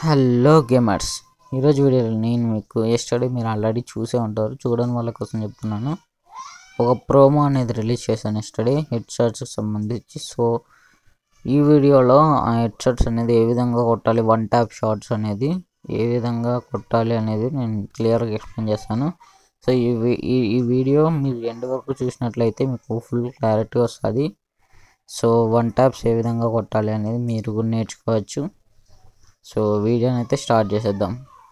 hello gamers ఈరోజు వీడియోలో నేను మీకు ఎస్టర్డే మీరు ఆల్రెడీ చూసే ఉంటారు చూడని వాళ్ళ కోసం చెప్తున్నాను ఒక ప్రోమో అనేది రిలీజ్ చేశాను ఎస్టర్డే హెడ్ షాట్స్కి సంబంధించి సో ఈ వీడియోలో ఆ హెడ్ షాట్స్ అనేది ఏ విధంగా కొట్టాలి వన్ ట్యాప్ షాట్స్ అనేది ఏ విధంగా కొట్టాలి అనేది నేను క్లియర్గా ఎక్స్ప్లెయిన్ చేస్తాను సో ఈ వి- ఈ ఈ వీడియో మీరు ఎండ్ వరకు చూసినట్లయితే మీకు ఫుల్ క్లారిటీ వస్తుంది సో వన్ ట్యాప్స్ ఏ విధంగా కొట్టాలి అనేది మీరు కూడా నేర్చుకోవచ్చు సో వీడియోని అయితే స్టార్ట్ చేసేద్దాం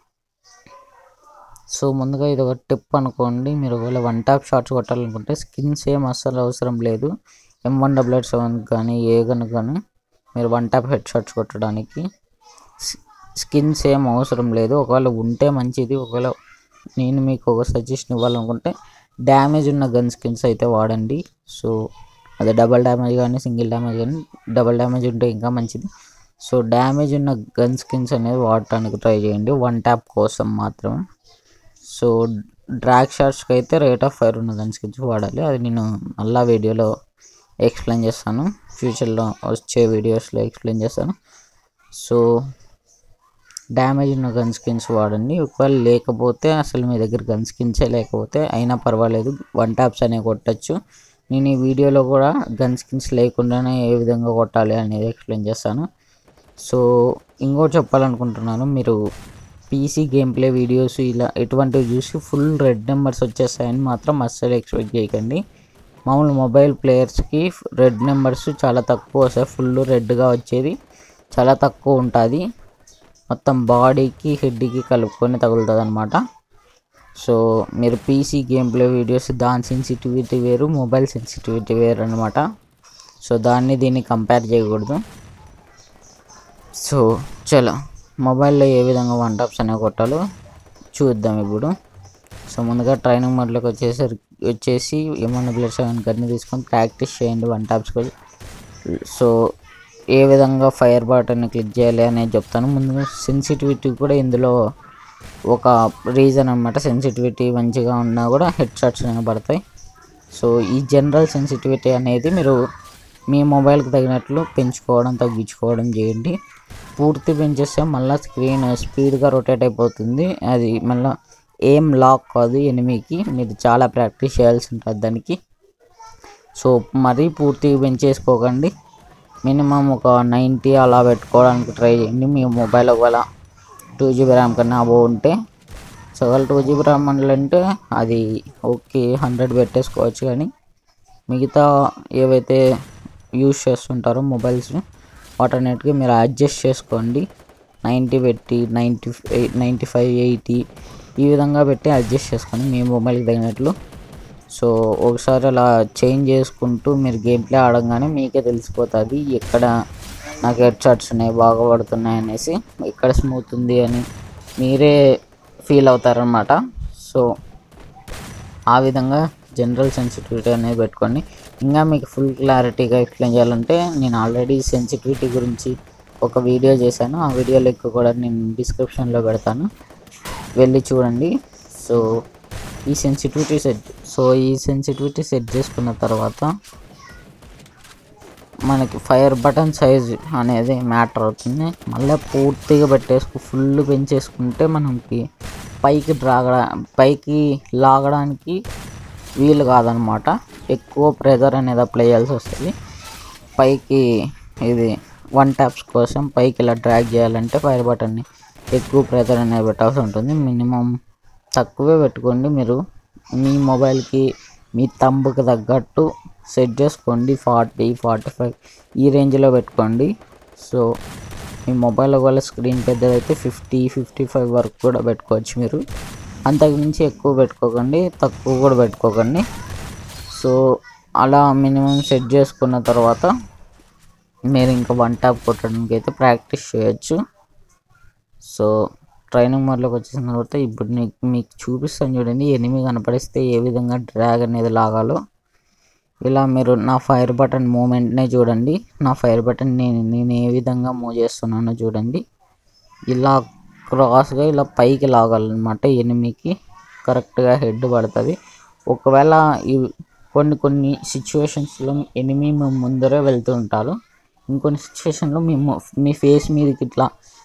సో ముందుగా ఇది ఒక టిప్ అనుకోండి మీరు ఒకవేళ వన్ ట్యాప్ షాట్స్ కొట్టాలనుకుంటే స్కిన్స్ ఏం అస్సలు అవసరం లేదు M one double eight seven కానీ ఏ గన్ కానీ మీరు వన్ ట్యాప్ హెడ్ షాట్స్ కొట్టడానికి స్కిన్స్ ఏం అవసరం లేదు ఒకవేళ ఉంటే మంచిది ఒకవేళ నేను మీకు ఒక సజెషన్ ఇవ్వాలనుకుంటే డ్యామేజ్ ఉన్న గన్ స్కిన్స్ అయితే వాడండి సో అదే డబల్ డ్యామేజ్ కానీ సింగిల్ డ్యామేజ్ కానీ డబల్ డ్యామేజ్ ఉంటే ఇంకా మంచిది సో డ్యామేజ్ ఉన్న గన్ స్కిన్స్ అనేది వాడటానికి ట్రై చేయండి వన్ ట్యాప్ కోసం మాత్రం సో డ్రాగ్ షాట్స్కి అయితే రేట్ ఆఫ్ ఫైర్ ఉన్న గన్ స్కిన్స్ వాడాలి అది నేను మళ్ళా వీడియోలో ఎక్స్ప్లెయిన్ చేస్తాను ఫ్యూచర్లో వచ్చే వీడియోస్లో ఎక్స్ప్లెయిన్ చేస్తాను సో డ్యామేజ్ ఉన్న గన్ స్కిన్స్ వాడండి ఒకవేళ లేకపోతే అసలు మీ దగ్గర గన్ స్కిన్సే లేకపోతే అయినా పర్వాలేదు వన్ ట్యాప్స్ అనేవి కొట్టచ్చు నేను ఈ వీడియోలో కూడా గన్ స్కిన్స్ లేకుండానే ఏ విధంగా కొట్టాలి అనేది ఎక్స్ప్లెయిన్ చేస్తాను సో ఇంకోటి చెప్పాలనుకుంటున్నాను మీరు పీసీ గేమ్ ప్లే వీడియోస్ ఇలా ఎటువంటివి చూసి ఫుల్ రెడ్ నెంబర్స్ వచ్చేస్తాయని మాత్రం అస్సలు ఎక్స్పెక్ట్ చేయకండి మామూలు మొబైల్ ప్లేయర్స్కి రెడ్ నెంబర్స్ చాలా తక్కువ వస్తాయి ఫుల్ రెడ్గా వచ్చేది చాలా తక్కువ ఉంటుంది మొత్తం బాడీకి హెడ్కి కలుపుకొని తగులుతుంది అనమాట సో మీరు పీసీ గేమ్ ప్లే వీడియోస్ దాని సెన్సిటివిటీ వేరు మొబైల్ సెన్సిటివిటీ వేరు అనమాట సో దాన్ని దీన్ని కంపేర్ చేయకూడదు సో చలో మొబైల్లో ఏ విధంగా వన్ టాప్స్ అనేవి కొట్టాలో చూద్దాం ఇప్పుడు సో ముందుగా ట్రైనింగ్ మోడ్లోకి వచ్చేసరికి వచ్చేసి ఏమన్నా బ్లడ్ సెవెన్ గన్ని తీసుకొని ప్రాక్టీస్ చేయండి వన్ టాప్స్ సో ఏ విధంగా ఫైర్ బటన్ని క్లిక్ చేయాలి అనేది చెప్తాను ముందుగా సెన్సిటివిటీ కూడా ఇందులో ఒక రీజన్ అనమాట సెన్సిటివిటీ మంచిగా ఉన్నా కూడా హెడ్ షాట్స్ అనేవి పడతాయి సో ఈ జనరల్ సెన్సిటివిటీ అనేది మీరు మీ మొబైల్కి తగినట్లు పెంచుకోవడం తగ్గించుకోవడం చేయండి పూర్తి పెంచేస్తే మళ్ళీ స్క్రీన్ స్పీడ్గా రొటేట్ అయిపోతుంది అది మళ్ళీ ఏం లాక్ కాదు ఎనిమికి మీరు చాలా ప్రాక్టీస్ చేయాల్సి ఉంటుంది దానికి సో మరీ పూర్తిగా పెంచేసుకోకండి మినిమం ఒక నైంటీ అలా పెట్టుకోవడానికి ట్రై చేయండి మీ మొబైల్ ఒకవేళ టూ జీబీ ర్యామ్ కన్నా అబో ఉంటే సో ఒకవేళ టూ జీబీ ర్యామ్ అంటే అది ఓకే హండ్రెడ్ పెట్టేసుకోవచ్చు కానీ మిగతా ఏవైతే యూస్ చేస్తుంటారో మొబైల్స్ వాటన్నిటికీ మీరు అడ్జస్ట్ చేసుకోండి నైంటీ పెట్టి నైంటీ నైంటీ ఫైవ్ ఎయిటీ ఈ విధంగా పెట్టి అడ్జస్ట్ చేసుకోండి మీ మొబైల్కి తగినట్లు సో ఒకసారి అలా చేంజ్ చేసుకుంటూ మీరు గేమ్ ప్లే ఆడంగానే మీకే తెలిసిపోతుంది ఎక్కడ నాకు హెడ్ షాట్స్ ఉన్నాయి బాగా పడుతున్నాయి అనేసి ఎక్కడ స్మూత్ ఉంది అని మీరే ఫీల్ అవుతారనమాట సో ఆ విధంగా జనరల్ సెన్సిటివిటీ అనేది పెట్టుకోండి ఇంకా మీకు ఫుల్ క్లారిటీగా ఎక్స్ప్లెయిన్ చేయాలంటే నేను ఆల్రెడీ సెన్సిటివిటీ గురించి ఒక వీడియో చేశాను ఆ వీడియో లింక్ కూడా నేను డిస్క్రిప్షన్లో పెడతాను వెళ్ళి చూడండి సో ఈ సెన్సిటివిటీ సెట్ సో ఈ సెన్సిటివిటీ సెట్ చేసుకున్న తర్వాత మనకి ఫైర్ బటన్ సైజ్ అనేది మ్యాటర్ అవుతుంది మళ్ళీ పూర్తిగా పెట్టేసుకు ఫుల్ పెంచేసుకుంటే మనకి పైకి డ్రాగడా పైకి లాగడానికి వీలు కాదనమాట ఎక్కువ ప్రెజర్ అనేది అప్లై చేయాల్సి వస్తుంది పైకి ఇది వన్ ట్యాప్స్ కోసం పైకి ఇలా డ్రాగ్ చేయాలంటే ఫైర్ బటన్ని ఎక్కువ ప్రెజర్ అనేది పెట్టాల్సి ఉంటుంది మినిమం తక్కువే పెట్టుకోండి మీరు మీ మొబైల్కి మీ తంబుకి తగ్గట్టు సెట్ చేసుకోండి ఫార్టీ ఫార్టీ ఫైవ్ ఈ రేంజ్లో పెట్టుకోండి సో మీ మొబైల్ ఒకవేళ స్క్రీన్ పెద్దదైతే ఫిఫ్టీ ఫిఫ్టీ ఫైవ్ వరకు కూడా పెట్టుకోవచ్చు మీరు అంతకుమించి ఎక్కువ పెట్టుకోకండి తక్కువ కూడా పెట్టుకోకండి సో అలా మినిమం సెట్ చేసుకున్న తర్వాత మీరు ఇంకా వన్ ట్యాప్ కొట్టడానికి అయితే ప్రాక్టీస్ చేయొచ్చు సో ట్రైనింగ్ మోడ్లోకి వచ్చేసిన తర్వాత ఇప్పుడు నీకు మీకు చూపిస్తాను చూడండి ఎనిమి కనపడిస్తే ఏ విధంగా డ్రాగ్ అనేది లాగాలో ఇలా మీరు నా ఫైర్ బటన్ మూమెంట్నే చూడండి నా ఫైర్ బటన్ నేను నేను ఏ విధంగా మూవ్ చేస్తున్నానో చూడండి ఇలా క్రాస్గా ఇలా పైకి లాగాలన్నమాట ఎనిమికి కరెక్ట్గా హెడ్ పడుతుంది ఒకవేళ ఈ కొన్ని కొన్ని సిచ్యువేషన్స్లో ఎనిమి మీ ముందరే వెళ్తూ ఉంటారు ఇంకొన్ని సిచ్యువేషన్లో మీ మొ- మీ ఫేస్ మీదకి ఇట్లా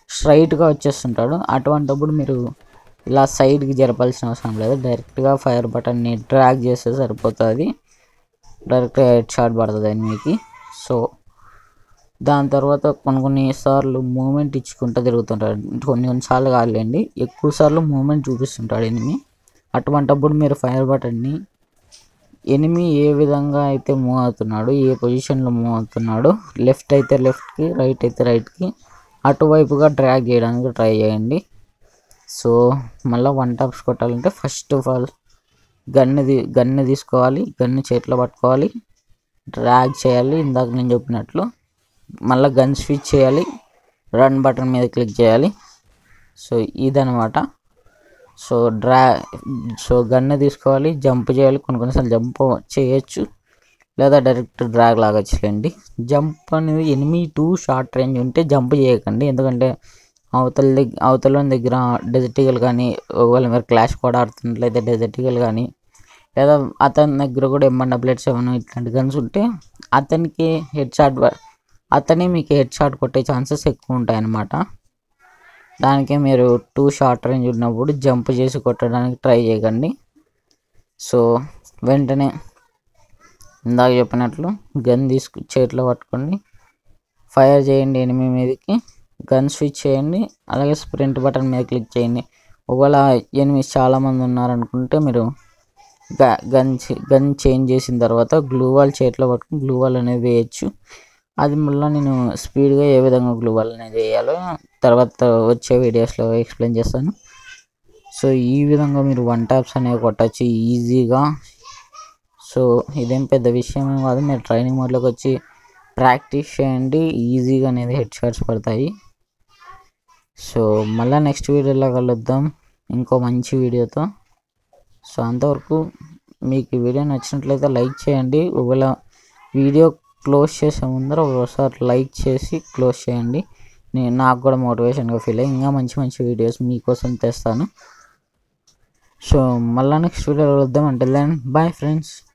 స్ట్రైట్గా వచ్చేస్తుంటాడు అటువంటప్పుడు మీరు ఇలా సైడ్కి జరపాల్సిన అవసరం లేదు డైరెక్ట్గా ఫైర్ బటన్ని డ్రాగ్ చేస్తే సరిపోతుంది డైరెక్ట్గా హెడ్ షాట్ పడుతుంది ఎనిమికి సో దాని తర్వాత కొన్ని కొన్ని సార్లు మూమెంట్ ఇచ్చుకుంటూ తిరుగుతుంటాడు కొన్ని కొన్నిసార్లు కాదులేండి ఎక్కువ సార్లు మూమెంట్ చూపిస్తుంటాడు ఎనిమి అటువంటప్పుడు మీరు ఫైర్ బటన్ని ఎనిమి ఏ విధంగా అయితే మూవ్ అవుతున్నాడు ఏ పొజిషన్లో మూవ్ అవుతున్నాడు లెఫ్ట్ అయితే లెఫ్ట్కి రైట్ అయితే రైట్కి అటువైపుగా డ్రాగ్ చేయడానికి ట్రై చేయండి సో మళ్ళీ వన్ టాప్స్ కొట్టాలంటే ఫస్ట్ ఆఫ్ ఆల్ గన్ను తీ గన్ను తీసుకోవాలి గన్ను చేతిలో పట్టుకోవాలి డ్రాగ్ చేయాలి ఇందాక నేను చెప్పినట్లు మళ్ళీ గన్ స్విచ్ చేయాలి రన్ బటన్ మీద క్లిక్ చేయాలి సో ఇదనమాట సో డ్రా సో గన్ను తీసుకోవాలి జంప్ చేయాలి కొన్ని కొన్నిసార్లు జంప్ చేయొచ్చు లేదా డైరెక్ట్ డ్రాగ్ లాగొచ్చులేండి జంప్ అనేది ఎనిమిది టూ షార్ట్ రేంజ్ ఉంటే జంప్ చేయకండి ఎందుకంటే అవతల దగ్గర అవతల దగ్గర డెజర్టికల్ కానీ ఒకవేళ మీరు క్లాష్ కూడా ఆడుతున్నట్లయితే డెజర్టికల్ కానీ లేదా అతని దగ్గర కూడా ఏమన్నా డబ్లెట్ సెవెన్ ఇట్లాంటి గన్స్ ఉంటే అతనికి హెడ్ షాట్ అతనే మీకు హెడ్ షాట్ కొట్టే ఛాన్సెస్ ఎక్కువ ఉంటాయి అన్నమాట దానికే మీరు టూ షార్ట్ రేంజ్ ఉన్నప్పుడు జంప్ చేసి కొట్టడానికి ట్రై చేయకండి సో వెంటనే ఇందాక చెప్పినట్లు గన్ తీసుకు చేతిలో పట్టుకోండి ఫైర్ చేయండి ఎనిమిది మీదకి గన్ స్విచ్ చేయండి అలాగే స్ప్రింట్ బటన్ మీద క్లిక్ చేయండి ఒకవేళ ఎనిమిస్ చాలామంది ఉన్నారనుకుంటే మీరు గన్ గన్ చేంజ్ చేసిన తర్వాత గ్లూ వాల్ చేతిలో పట్టుకుని గ్లూ వాల్ అనేది వేయచ్చు అది మళ్ళీ నేను స్పీడ్గా ఏ విధంగా గ్లూ వాల్ అనేది వేయాలో తర్వాత వచ్చే వీడియోస్లో ఎక్స్ప్లెయిన్ చేస్తాను సో ఈ విధంగా మీరు వన్ ట్యాప్స్ అనేవి కొట్టచ్చు ఈజీగా సో ఇదేం పెద్ద విషయం ఏం కాదు మీరు ట్రైనింగ్ మోడ్లోకి వచ్చి ప్రాక్టీస్ చేయండి ఈజీగా అనేది హెడ్ షాట్స్ పడతాయి సో మళ్ళీ నెక్స్ట్ వీడియోలో కలుద్దాం ఇంకో మంచి వీడియోతో సో అంతవరకు మీకు ఈ వీడియో నచ్చినట్లయితే లైక్ చేయండి ఒకవేళ వీడియో క్లోజ్ చేసే ముందర ఒకసారి లైక్ చేసి క్లోజ్ చేయండి నేను నాకు కూడా మోటివేషన్గా ఫీల్ అయ్యి ఇంకా మంచి మంచి వీడియోస్ మీకోసం తెస్తాను సో మళ్ళీ నెక్స్ట్ వీడియోలో కలుద్దాం అంటే దెన్ బాయ్ ఫ్రెండ్స్